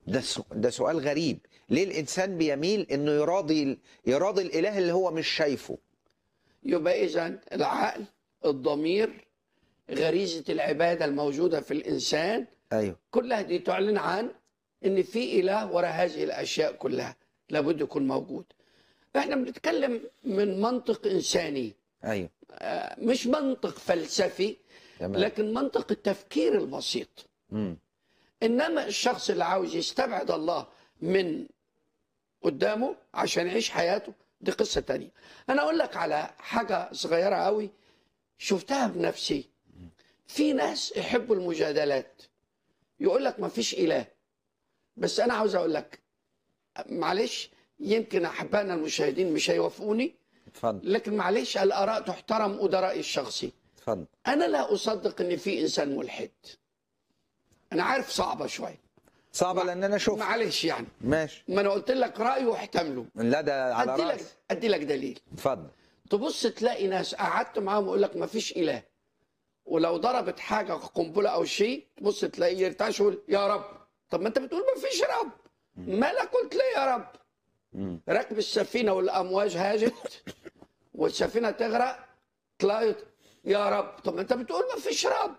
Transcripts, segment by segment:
ده س- ده سؤال غريب ليه الانسان بيميل انه يراضي يراضي الاله اللي هو مش شايفه يبقى اذا العقل الضمير غريزه العباده الموجوده في الانسان ايوه كلها دي تعلن عن ان في اله وراء هذه الاشياء كلها لابد يكون موجود احنا بنتكلم من منطق انساني ايوه آه، مش منطق فلسفي تمام لكن منطق التفكير البسيط مم. انما الشخص اللي عاوز يستبعد الله من قدامه عشان يعيش حياته دي قصة تانية انا اقول لك على حاجة صغيرة قوي شفتها بنفسي في ناس يحبوا المجادلات يقول لك ما فيش اله بس انا عاوز اقول لك معلش يمكن احبائنا المشاهدين مش هيوافقوني اتفضل لكن معلش الاراء تحترم وده رايي الشخصي اتفضل انا لا اصدق ان في انسان ملحد انا عارف صعبه شويه صعبه لان انا شفت معلش يعني ماشي ما انا قلت لك رايه واحتمله لا ده على ادي لك راسي ادي لك دليل اتفضل تبص تلاقي ناس قعدت معاهم يقول لك ما فيش اله ولو ضربت حاجه قنبله او شيء تبص تلاقيه يرتعش يقول يا رب طب ما انت بتقول ما فيش رب مالك قلت ليه يا رب مم. ركب السفينه والامواج هاجت والسفينه تغرق تلاقي يا رب طب ما انت بتقول ما فيش رب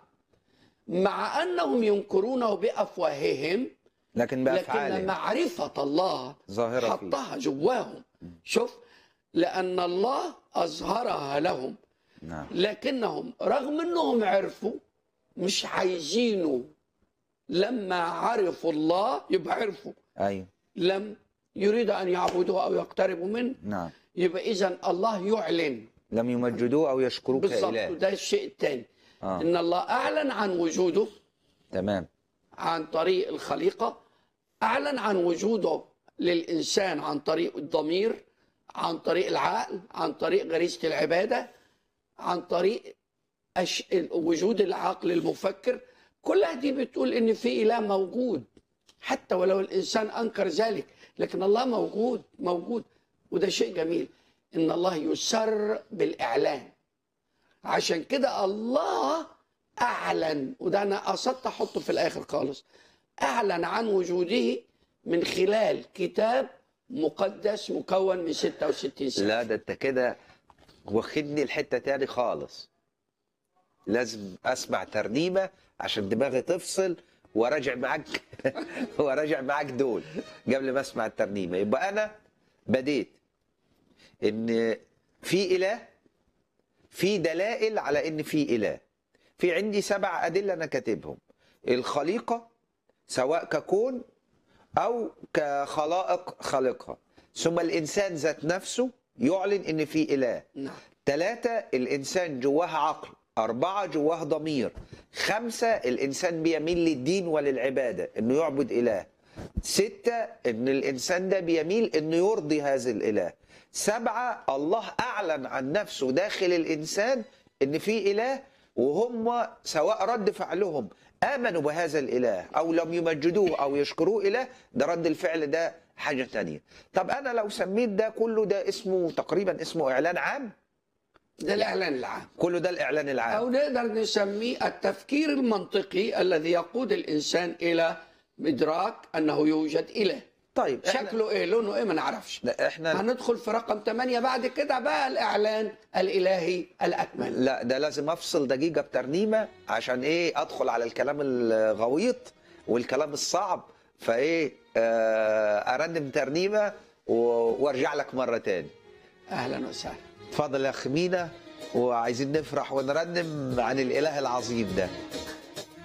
مع انهم ينكرونه بافواههم لكن لكن بافعالهم معرفه الله ظاهره فيه حطها جواهم شوف لان الله اظهرها لهم نعم لكنهم رغم انهم عرفوا مش عايزينه لما عرفوا الله يبقى عرفوا ايوه لم يريد ان يعبدوه او يقتربوا منه نعم يبقى اذا الله يعلن لم يمجدوه او يشكروه بالظبط كاله وده الشيء الثاني اه ان الله اعلن عن وجوده تمام عن طريق الخليقه اعلن عن وجوده للانسان عن طريق الضمير عن طريق العقل عن طريق غريزه العباده عن طريق أش... وجود العقل المفكر كلها دي بتقول ان في اله موجود حتى ولو الانسان انكر ذلك لكن الله موجود موجود وده شيء جميل ان الله يسر بالاعلان عشان كده الله اعلن وده انا قصدت احطه في الاخر خالص اعلن عن وجوده من خلال كتاب مقدس مكون من 66 سنه لا ده انت كده واخدني الحته تاني خالص لازم اسمع ترنيمه عشان دماغي تفصل وراجع معاك وراجع معاك دول قبل ما اسمع الترنيمه يبقى انا بديت ان في اله في دلائل على ان في اله في عندي سبع ادله انا كاتبهم الخليقه سواء ككون او كخلائق خالقها ثم الانسان ذات نفسه يعلن ان في اله نعم ثلاثة الإنسان جواه عقل أربعة جواه ضمير خمسة الإنسان بيميل للدين وللعبادة إنه يعبد إله ستة إن الإنسان ده بيميل إنه يرضي هذا الإله سبعة الله أعلن عن نفسه داخل الإنسان إن في إله وهم سواء رد فعلهم آمنوا بهذا الإله أو لم يمجدوه أو يشكروه إله ده رد الفعل ده حاجة تانية طب أنا لو سميت ده كله ده اسمه تقريبا اسمه إعلان عام ده الاعلان العام كله ده الاعلان العام او نقدر نسميه التفكير المنطقي الذي يقود الانسان الى ادراك انه يوجد اله طيب احنا شكله ايه لونه ايه ما نعرفش لا احنا هندخل في رقم 8 بعد كده بقى الاعلان الالهي الاكمل لا ده لازم افصل دقيقه بترنيمه عشان ايه ادخل على الكلام الغويط والكلام الصعب فايه آه ارنم ترنيمه و- وارجع لك مره تاني اهلا وسهلا اتفضل يا اخ مينا وعايزين نفرح ونرنم عن الاله العظيم ده